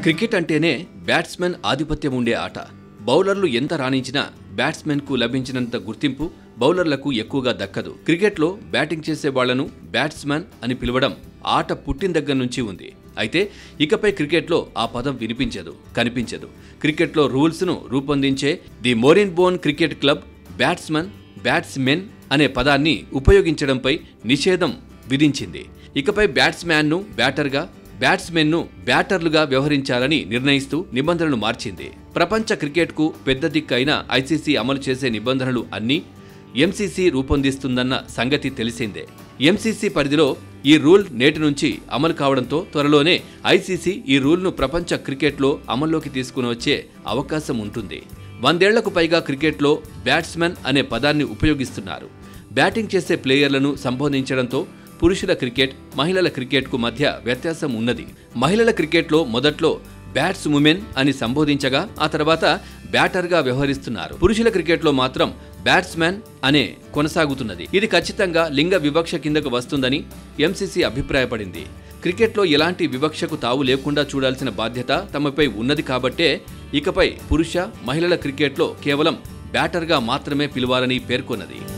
cricket అంటేనే batsmen ఆధిపత్యం ఉండే ఆట బౌలర్లు ఎంత రాణించినా బ్యాట్స్మెన్కు లభించినంత గుర్తింపు బౌలర్లకు ఎక్కువగా దక్కదు క్రికెట్లో బ్యాటింగ్ చేసే వాళ్లను బ్యాట్స్మెన్ అని పిలవడం ఆట పుట్టిన దగ్గర నుంచి ఉంది అయితే ఇకపై క్రికెట్లో ఆ పదం వినిపించదు కనిపించదు క్రికెట్లో రూల్స్ను రూపొందించే the Marylebone cricket club batsman batsmen అనే పదాన్ని ఉపయోగించడంపై నిషేధం విధించింది ఇకపై బ్యాట్స్మ్యాన్ను బ్యాటర్గా బ్యాట్స్మెన్ను బ్యాటర్లుగా వ్యవహరించాలని నిర్ణయిస్తూ నిబంధనలు మార్చింది ప్రపంచ క్రికెట్కు పెద్ద దిక్కు అయిన ఐసీసీ అమలు చేసే నిబంధనలు అన్నీ ఎంసీసీ రూపొందిస్తుందన్న సంగతి తెలిసిందే ఎంసీసీ పరిధిలో ఈ రూల్ నేటి నుంచి అమలు కావడంతో త్వరలోనే ఐసీసీ ఈ రూల్ను ప్రపంచ క్రికెట్లో అమల్లోకి తీసుకుని వచ్చే అవకాశం ఉంటుంది వందేళ్లకు పైగా క్రికెట్లో బ్యాట్స్మెన్ అనే పదాన్ని ఉపయోగిస్తున్నారు బ్యాటింగ్ చేసే ప్లేయర్లను సంబోధించడంతో పురుషుల క్రికెట్ మహిళల క్రికెట్కు మధ్య వ్యత్యాసం ఉన్నది మహిళల క్రికెట్లో మొదట్లో బ్యాట్స్ ఉమెన్ అని సంబోధించగా ఆ తర్వాత బ్యాటర్గా వ్యవహరిస్తున్నారు పురుషుల క్రికెట్లో మాత్రం బ్యాట్స్మెన్ అనే కొనసాగుతున్నది ఇది ఖచ్చితంగా లింగ వివక్ష కిందకు వస్తుందని ఎంసీసీ అభిప్రాయపడింది క్రికెట్లో ఎలాంటి వివక్షకు తావు లేకుండా చూడాల్సిన బాధ్యత తమపై ఉన్నది కాబట్టే ఇకపై పురుష మహిళల క్రికెట్లో కేవలం బ్యాటర్గా మాత్రమే పిలవాలని పేర్కొన్నది